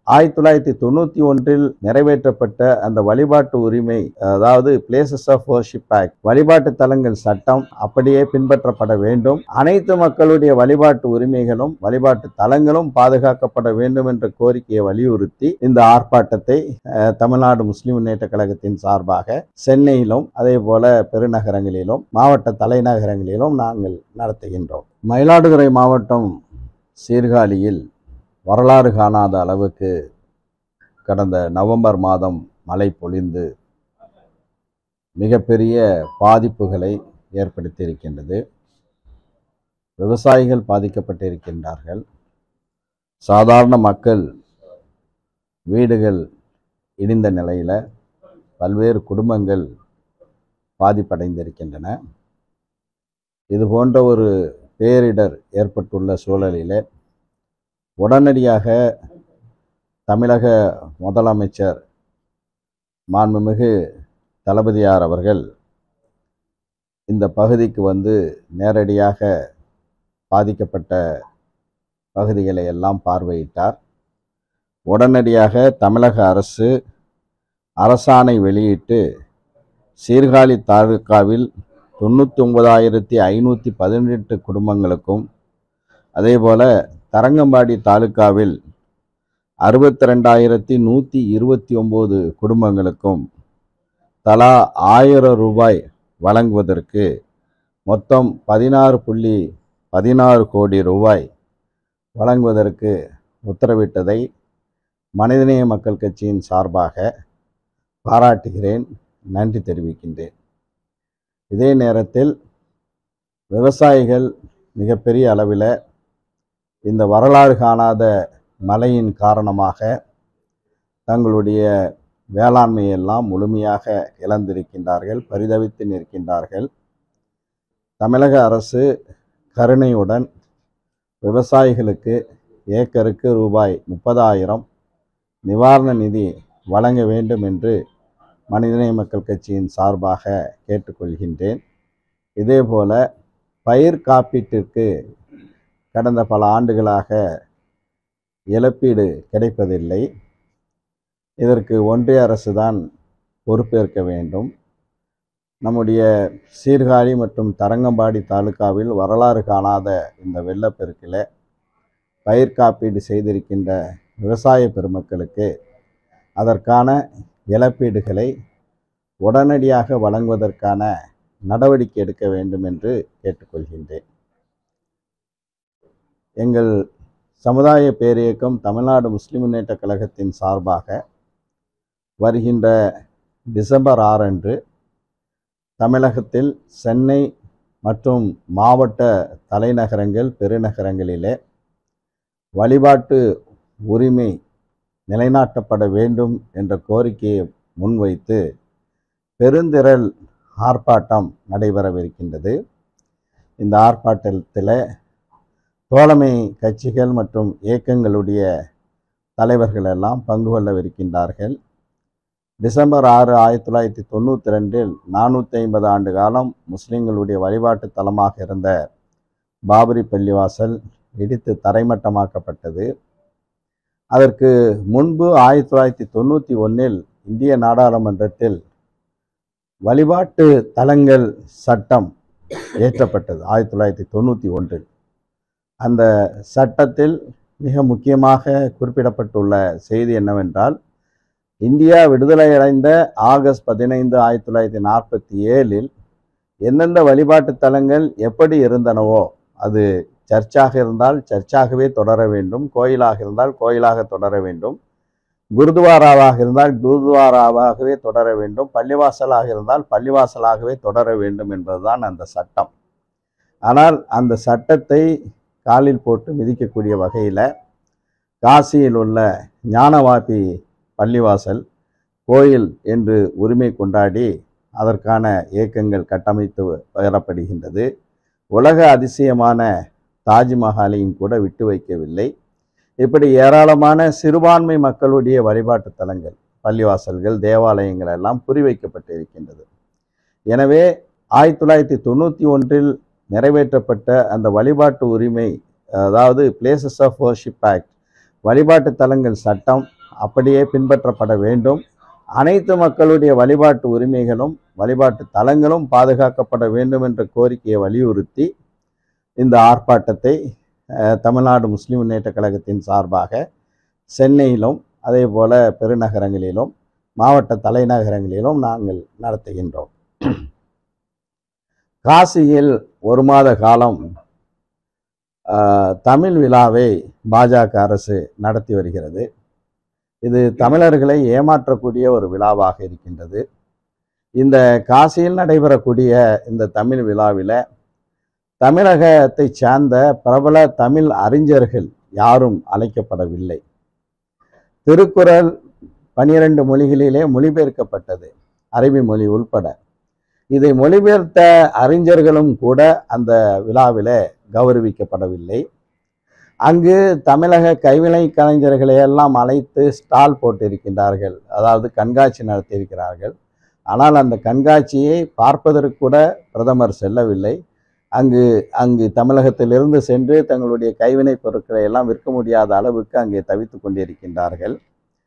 ஆயிரத்தி தொள்ளாயிரத்தி தொண்ணூற்றி ஒன்றில் நிறைவேற்றப்பட்ட அந்த வழிபாட்டு உரிமை அதாவது பிளேசஸ் ஆஃப் வர்ஷிப் ஆக்ட் வழிபாட்டு தலங்கள் சட்டம் அப்படியே பின்பற்றப்பட வேண்டும் அனைத்து மக்களுடைய வழிபாட்டு உரிமைகளும் வழிபாட்டு தலங்களும் பாதுகாக்கப்பட வேண்டும் என்ற கோரிக்கையை வலியுறுத்தி இந்த ஆர்ப்பாட்டத்தை அஹ், தமிழ்நாடு முஸ்லிம் முன்னேற்ற கழகத்தின் சார்பாக சென்னையிலும் அதே போல பெருநகரங்களிலும் மாவட்ட தலைநகரங்களிலும் நாங்கள் நடத்துகின்றோம் மயிலாடுதுறை மாவட்டம் சீர்காழியில் வரலாறு காணாத அளவுக்கு கடந்த நவம்பர் மாதம் மழை பொழிந்து மிகப்பெரிய பாதிப்புகளை ஏற்படுத்தியிருக்கின்றது விவசாயிகள் பாதிக்கப்பட்டிருக்கின்றார்கள் சாதாரண மக்கள் வீடுகள் இடிந்த நிலையில் பல்வேறு குடும்பங்கள் பாதிப்படைந்திருக்கின்றன இது போன்ற ஒரு பேரிடர் ஏற்பட்டுள்ள சூழலிலே உடனடியாக தமிழக முதலமைச்சர் மாண்புமிகு தளபதியார் அவர்கள் இந்த பகுதிக்கு வந்து நேரடியாக பாதிக்கப்பட்ட பகுதிகளை எல்லாம் பார்வையிட்டார் உடனடியாக தமிழக அரசு அரசாணை வெளியிட்டு சீர்காழி தாலுக்காவில் தொண்ணூற்றி ஒன்பதாயிரத்தி ஐநூற்றி பதினெட்டு குடும்பங்களுக்கும் அதேபோல் தரங்கம்பாடி தாலுக்காவில் அறுபத்தி ரெண்டாயிரத்தி நூற்றி இருபத்தி ஒம்பது குடும்பங்களுக்கும் தலா ஆயிரம் ரூபாய் வழங்குவதற்கு மொத்தம் பதினாறு புள்ளி பதினாறு கோடி ரூபாய் வழங்குவதற்கு உத்தரவிட்டதை மனிதநேய மக்கள் கட்சியின் சார்பாக பாராட்டுகிறேன் நன்றி தெரிவிக்கின்றேன் இதே நேரத்தில் விவசாயிகள் மிகப்பெரிய அளவில் இந்த வரலாறு காணாத மழையின் காரணமாக தங்களுடைய வேளாண்மையெல்லாம் முழுமையாக இழந்திருக்கின்றார்கள் பரிதவித்து நிற்கின்றார்கள் தமிழக அரசு கருணையுடன் விவசாயிகளுக்கு ஏக்கருக்கு ரூபாய் முப்பதாயிரம் நிவாரண நிதி வழங்க வேண்டும் என்று மனிதநேய மக்கள் கட்சியின் சார்பாக கேட்டுக்கொள்கின்றேன் இதேபோல பயிர் காப்பீட்டிற்கு கடந்த பல ஆண்டுகளாக இழப்பீடு கிடைப்பதில்லை இதற்கு ஒன்றிய அரசு தான் பொறுப்பேற்க வேண்டும் நம்முடைய சீர்காழி மற்றும் தரங்கம்பாடி தாலுகாவில் வரலாறு காணாத இந்த வெள்ளப்பெருக்கில் பயிர் காப்பீடு செய்திருக்கின்ற விவசாய பெருமக்களுக்கு அதற்கான இழப்பீடுகளை உடனடியாக வழங்குவதற்கான நடவடிக்கை எடுக்க வேண்டும் என்று கேட்டுக்கொள்கின்றேன் எங்கள் சமுதாய பேரியக்கம் தமிழ்நாடு முஸ்லிம் முன்னேற்ற கழகத்தின் சார்பாக வருகின்ற டிசம்பர் ஆறு அன்று தமிழகத்தில் சென்னை மற்றும் மாவட்ட தலைநகரங்கள் பெருநகரங்களிலே வழிபாட்டு உரிமை நிலைநாட்டப்பட வேண்டும் என்ற கோரிக்கையை முன்வைத்து பெருந்திரள் ஆர்ப்பாட்டம் நடைபெறவிருக்கின்றது இந்த ஆர்ப்பாட்டத்தில் தோழமை கட்சிகள் மற்றும் இயக்கங்களுடைய தலைவர்கள் எல்லாம் பங்கு கொள்ளவிருக்கின்றார்கள் டிசம்பர் ஆறு ஆயிரத்தி தொள்ளாயிரத்தி தொண்ணூற்றி ரெண்டில் நானூற்றி ஐம்பது ஆண்டு காலம் முஸ்லிம்களுடைய வழிபாட்டு தலமாக இருந்த பாபரி பள்ளிவாசல் இடித்து தரைமட்டமாக்கப்பட்டது அதற்கு முன்பு ஆயிரத்தி தொள்ளாயிரத்தி தொண்ணூற்றி ஒன்றில் இந்திய நாடாளுமன்றத்தில் வழிபாட்டு தலங்கள் சட்டம் இயற்றப்பட்டது ஆயிரத்தி தொள்ளாயிரத்தி தொண்ணூற்றி ஒன்றில் அந்த சட்டத்தில் மிக முக்கியமாக குறிப்பிடப்பட்டுள்ள செய்தி என்னவென்றால் இந்தியா விடுதலை அடைந்த ஆகஸ்ட் பதினைந்து ஆயிரத்தி தொள்ளாயிரத்தி நாற்பத்தி ஏழில் எந்தெந்த வழிபாட்டு தலங்கள் எப்படி இருந்தனவோ அது சர்ச்சாக இருந்தால் சர்ச்சாகவே தொடர வேண்டும் கோயிலாக இருந்தால் கோயிலாக தொடர வேண்டும் குருதுவாராவாக இருந்தால் குருதுவாராவாகவே தொடர வேண்டும் பள்ளிவாசலாக இருந்தால் பள்ளிவாசலாகவே தொடர வேண்டும் என்பதுதான் அந்த சட்டம் ஆனால் அந்த சட்டத்தை காலில் போட்டு மிதிக்கக்கூடிய வகையில் காசியில் உள்ள ஞானவாபி பள்ளிவாசல் கோயில் என்று உரிமை கொண்டாடி அதற்கான இயக்கங்கள் கட்டமைத்து வரப்படுகின்றது உலக அதிசயமான தாஜ்மஹாலையும் கூட விட்டு வைக்கவில்லை இப்படி ஏராளமான சிறுபான்மை மக்களுடைய வழிபாட்டு தலங்கள் பள்ளிவாசல்கள் தேவாலயங்கள் எல்லாம் குறிவைக்கப்பட்டிருக்கின்றது எனவே ஆயிரத்தி தொள்ளாயிரத்தி தொண்ணூற்றி ஒன்றில் நிறைவேற்றப்பட்ட அந்த வழிபாட்டு உரிமை அதாவது பிளேசஸ் ஆஃப் வர்ஷிப் ஆக்ட் வழிபாட்டு தலங்கள் சட்டம் அப்படியே பின்பற்றப்பட வேண்டும் அனைத்து மக்களுடைய வழிபாட்டு உரிமைகளும் வழிபாட்டு தலங்களும் பாதுகாக்கப்பட வேண்டும் என்ற கோரிக்கையை வலியுறுத்தி இந்த ஆர்ப்பாட்டத்தை அஹ், தமிழ்நாடு முஸ்லிம் முன்னேற்ற கழகத்தின் சார்பாக சென்னையிலும் அதே போல பெருநகரங்களிலும் மாவட்ட தலைநகரங்களிலும் நாங்கள் நடத்துகின்றோம் காசியில் ஒரு மாத காலம் ஆஹ், தமிழ் விழாவை பாஜக அரசு நடத்தி வருகிறது இது தமிழர்களை ஏமாற்றக்கூடிய ஒரு விழாவாக இருக்கின்றது இந்த காசியில் நடைபெறக்கூடிய இந்த தமிழ் விழாவில் தமிழகத்தை சார்ந்த பிரபல தமிழ் அறிஞர்கள் யாரும் அழைக்கப்படவில்லை திருக்குறள் பனிரெண்டு மொழிகளிலே மொழிபெயர்க்கப்பட்டது அரபி மொழி உள்பட இதை மொழிபெயர்த்த அறிஞர்களும் கூட அந்த விழாவில் கௌரவிக்கப்படவில்லை அங்கு தமிழக கைவினை கலைஞர்களை எல்லாம் அழைத்து ஸ்டால் போட்டிருக்கின்றார்கள் அதாவது கண்காட்சி நடத்தியிருக்கிறார்கள் ஆனால் அந்த கண்காட்சியை பார்ப்பதற்கு கூட பிரதமர் செல்லவில்லை அங்கு அங்கு தமிழகத்திலிருந்து சென்று தங்களுடைய கைவினைப் பொருட்களை எல்லாம் விற்க முடியாத அளவுக்கு அங்கே தவித்து கொண்டிருக்கின்றார்கள்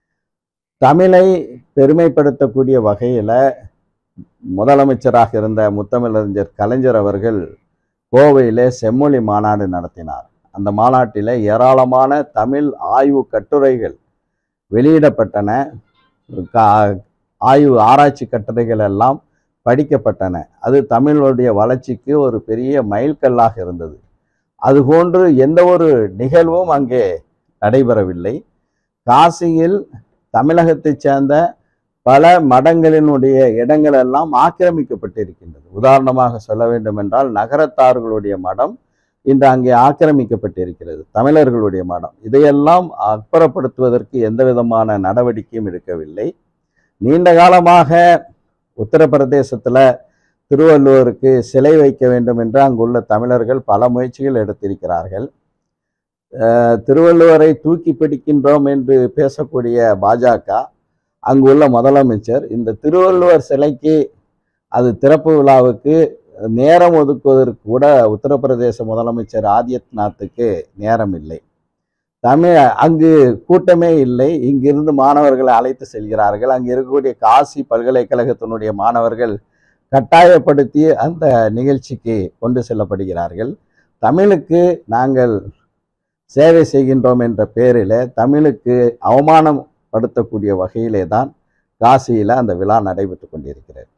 தமிழை பெருமைப்படுத்தக்கூடிய வகையில் முதலமைச்சராக இருந்த முத்தமிழறிஞர் கலைஞர் அவர்கள் கோவையிலே செம்மொழி மாநாடு நடத்தினார் அந்த மாநாட்டில் ஏராளமான தமிழ் ஆய்வு கட்டுரைகள் வெளியிடப்பட்டன கா- ஆய்வு ஆராய்ச்சி கட்டுரைகள் எல்லாம் படிக்கப்பட்டன அது தமிழுடைய வளர்ச்சிக்கு ஒரு பெரிய மைல்கல்லாக இருந்தது அதுபோன்று எந்த ஒரு நிகழ்வும் அங்கே நடைபெறவில்லை காசியில் தமிழகத்தைச் சேர்ந்த பல மடங்களினுடைய இடங்கள் எல்லாம் ஆக்கிரமிக்கப்பட்டிருக்கின்றது உதாரணமாக சொல்ல வேண்டும் என்றால் நகரத்தார்களுடைய மடம் இன்று அங்கே ஆக்கிரமிக்கப்பட்டிருக்கிறது தமிழர்களுடைய மடம் இதையெல்லாம் அப்புறப்படுத்துவதற்கு எந்த விதமான நடவடிக்கையும் எடுக்கவில்லை நீண்ட காலமாக உத்தரப்பிரதேசத்தில் திருவள்ளுவருக்கு சிலை வைக்க வேண்டும் என்று அங்குள்ள தமிழர்கள் பல முயற்சிகள் எடுத்திருக்கிறார்கள் அஹ் திருவள்ளுவரை தூக்கி பிடிக்கின்றோம் என்று பேசக்கூடிய பாஜக அங்குள்ள முதலமைச்சர் இந்த திருவள்ளுவர் சிலைக்கு அது திறப்பு விழாவுக்கு நேரம் ஒதுக்குவதற்கு கூட உத்தரப்பிரதேச முதலமைச்சர் ஆதித்யநாத்துக்கு நேரம் இல்லை தமிழ் அங்கு கூட்டமே இல்லை இங்கிருந்து மாணவர்களை அழைத்து செல்கிறார்கள் அங்கு இருக்கக்கூடிய காசி பல்கலைக்கழகத்தினுடைய மாணவர்கள் கட்டாயப்படுத்தி அந்த நிகழ்ச்சிக்கு கொண்டு செல்லப்படுகிறார்கள் தமிழுக்கு நாங்கள் சேவை செய்கின்றோம் என்ற பேரில் தமிழுக்கு அவமானப்படுத்தக்கூடிய வகையிலே தான் காசியில் அந்த விழா நடைபெற்று கொண்டிருக்கிறது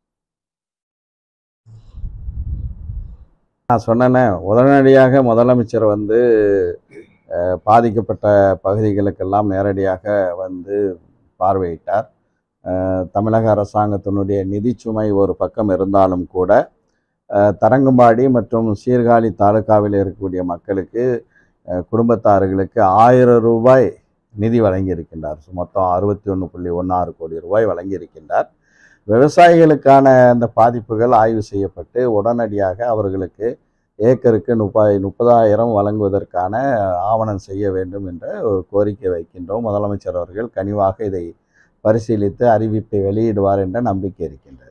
நான் சொன்னேனே உடனடியாக முதலமைச்சர் வந்து அஹ், பாதிக்கப்பட்ட பகுதிகளுக்கெல்லாம் நேரடியாக வந்து பார்வையிட்டார் அஹ், தமிழக அரசாங்கத்தினுடைய நிதிச்சுமை ஒரு பக்கம் இருந்தாலும் கூட அஹ், தரங்கம்பாடி மற்றும் சீர்காழி தாலுகாவில் இருக்கக்கூடிய மக்களுக்கு அஹ், குடும்பத்தார்களுக்கு ஆயிரம் ரூபாய் நிதி வழங்கியிருக்கின்றார் மொத்தம் அறுபத்தி ஒன்று புள்ளி ஒன்று ஆறு கோடி ரூபாய் வழங்கியிருக்கின்றார் விவசாயிகளுக்கான அந்த பாதிப்புகள் ஆய்வு செய்யப்பட்டு உடனடியாக அவர்களுக்கு ஏக்கருக்கு முப்பது முப்பதாயிரம் வழங்குவதற்கான ஆவணம் செய்ய வேண்டும் என்ற ஒரு கோரிக்கை வைக்கின்றோம் முதலமைச்சர் அவர்கள் கனிவாக இதை பரிசீலித்து அறிவிப்பை வெளியிடுவார் என்ற நம்பிக்கை இருக்கின்றது